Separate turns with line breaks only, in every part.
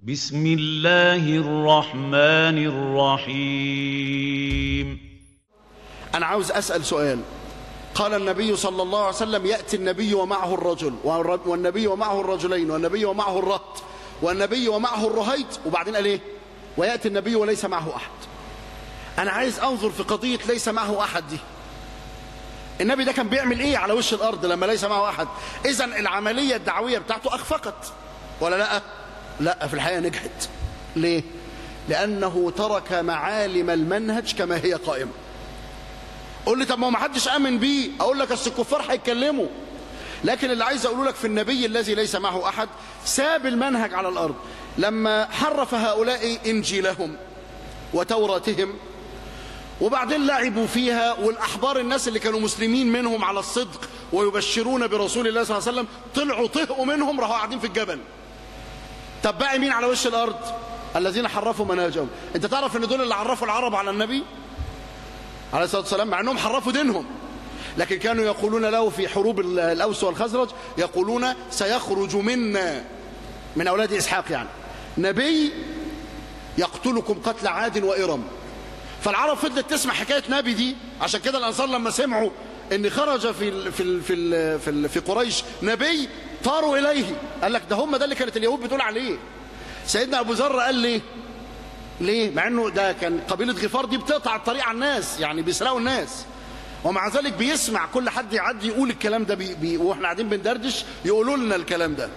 بسم الله الرحمن الرحيم
أنا عاوز أسأل سؤال قال النبي صلى الله عليه وسلم يأتي النبي ومعه الرجل والر- والنبي ومعه الرجلين والنبي ومعه الرهط والنبي ومعه الرهيط وبعدين قال إيه ويأتي النبي وليس معه أحد أنا عايز أنظر في قضية ليس معه أحد دي النبي ده كان بيعمل إيه على وش الأرض لما ليس معه أحد إذا العملية الدعوية بتاعته أخفقت ولا لا لا في الحقيقة نجحت ليه لأنه ترك معالم المنهج كما هي قائمة قول لي طب ما هو ما حدش امن بيه اقول لك اصل الكفار هيتكلموا لكن اللي عايز اقوله لك في النبي الذي ليس معه احد ساب المنهج على الارض لما حرف هؤلاء انجيلهم وتوراتهم وبعدين لعبوا فيها والاحبار الناس اللي كانوا مسلمين منهم على الصدق ويبشرون برسول الله صلى الله عليه وسلم طلعوا طهقوا منهم راحوا قاعدين في الجبل طب باقي مين على وش الارض الذين حرفوا منهجهم انت تعرف ان دول اللي عرفوا العرب على النبي عليه الصلاة والسلام مع أنهم حرفوا دينهم لكن كانوا يقولون له في حروب ال- الأوس والخزرج يقولون سيخرج منا من أولاد إسحاق يعني نبي يقتلكم قتل عاد وإرم فالعرب فضلت تسمع حكاية نبي دي عشان كده الأنصار لما سمعوا ان خرج في ال في ال في ال في, ال في قريش نبي طاروا إليه قال لك ده هم ده اللي كانت اليهود بتقول عليه سيدنا أبو ذر قال ليه ليه؟ مع انه ده كان قبيله غفار دي بتقطع الطريق على الناس يعني بيسرقوا الناس ومع ذلك بيسمع كل حد يعدي يقول الكلام ده بي بي واحنا قاعدين بندردش يقولوا لنا الكلام ده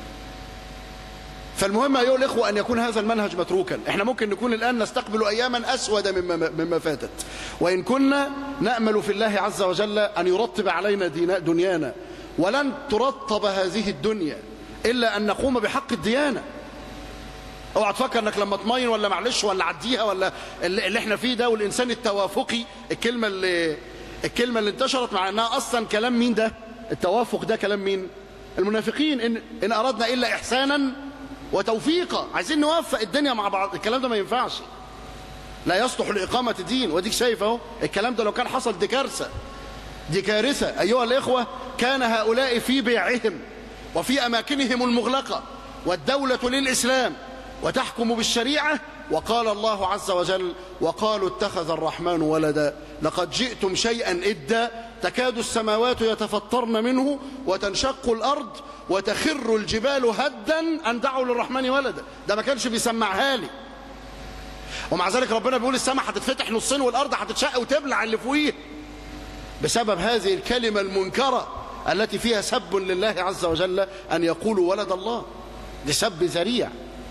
فالمهم ايها الاخوه ان يكون هذا المنهج متروكا احنا ممكن نكون الان نستقبل اياما اسود مما مما فاتت وان كنا نامل في الله عز وجل ان يرتب علينا دينا دنيانا ولن ترتب هذه الدنيا الا ان نقوم بحق الديانه اوعى تفكر انك لما تمين ولا معلش ولا عديها ولا اللي اللي احنا فيه ده والانسان التوافقي الكلمه اللي الكلمه اللي انتشرت مع انها اصلا كلام مين ده التوافق ده كلام مين المنافقين ان ان اردنا الا احسانا وتوفيقا عايزين نوفق الدنيا مع بعض الكلام ده ما ينفعش لا يصلح لاقامه دين واديك شايف اهو الكلام ده لو كان حصل دي كارثه دي كارثة أيها الإخوة كان هؤلاء في بيعهم وفي أماكنهم المغلقة والدولة للإسلام وتحكم بالشريعة وقال الله عز وجل وقالوا اتخذ الرحمن ولدا لقد جئتم شيئا إدا تكاد السماوات يتفطرن منه وتنشق الأرض وتخر الجبال هدا أن دعوا للرحمن ولدا ده ما كانش بيسمعها لي ومع ذلك ربنا بيقول السماء هتتفتح نصين والأرض هتتشق وتبلع اللي فوقيه بسبب هذه الكلمة المنكرة التي فيها سب لله عز وجل أن يقولوا ولد الله دي سب ذريع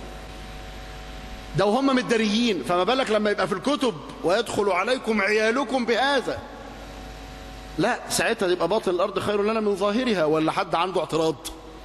ده وهم متداريين فما بالك لما يبقى في الكتب ويدخل عليكم عيالكم بهذا لا ساعتها يبقى باطن الأرض خير لنا من ظاهرها ولا حد عنده اعتراض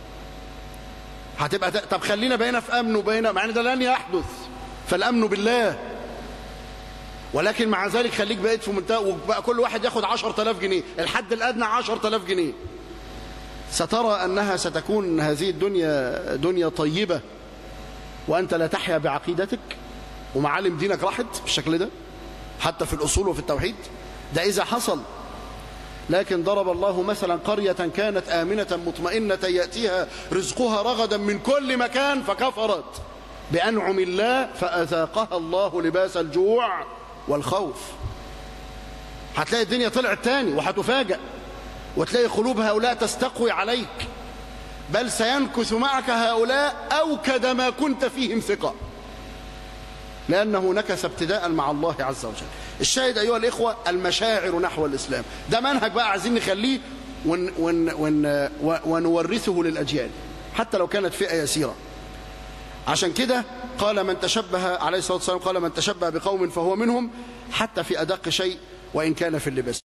هتبقى طب خلينا بينا في أمن وبينا مع ان ده لن يحدث فالأمن بالله ولكن مع ذلك خليك بقيت في منتهى وبقى كل واحد ياخد 10000 جنيه الحد الأدنى 10000 جنيه سترى أنها ستكون هذه الدنيا دنيا طيبة وأنت لا تحيا بعقيدتك ومعالم دينك راحت بالشكل ده حتى في الأصول وفي التوحيد ده إذا حصل لكن ضرب الله مثلا قرية كانت آمنة مطمئنة يأتيها رزقها رغدا من كل مكان فكفرت بأنعم الله فأذاقها الله لباس الجوع والخوف هتلاقي الدنيا طلعت تاني وهتفاجأ وتلاقي قلوب هؤلاء تستقوي عليك بل سينكث معك هؤلاء أوكد ما كنت فيهم ثقة لأنه نكث ابتداء مع الله عز وجل الشاهد أيها الإخوة المشاعر نحو الإسلام ده منهج بقى عايزين نخليه ون ون ون ونورثه للأجيال حتى لو كانت فئة يسيرة عشان كده قال من تشبه عليه الصلاة والسلام قال من تشبه بقوم فهو منهم حتى في أدق شيء وإن كان في اللباس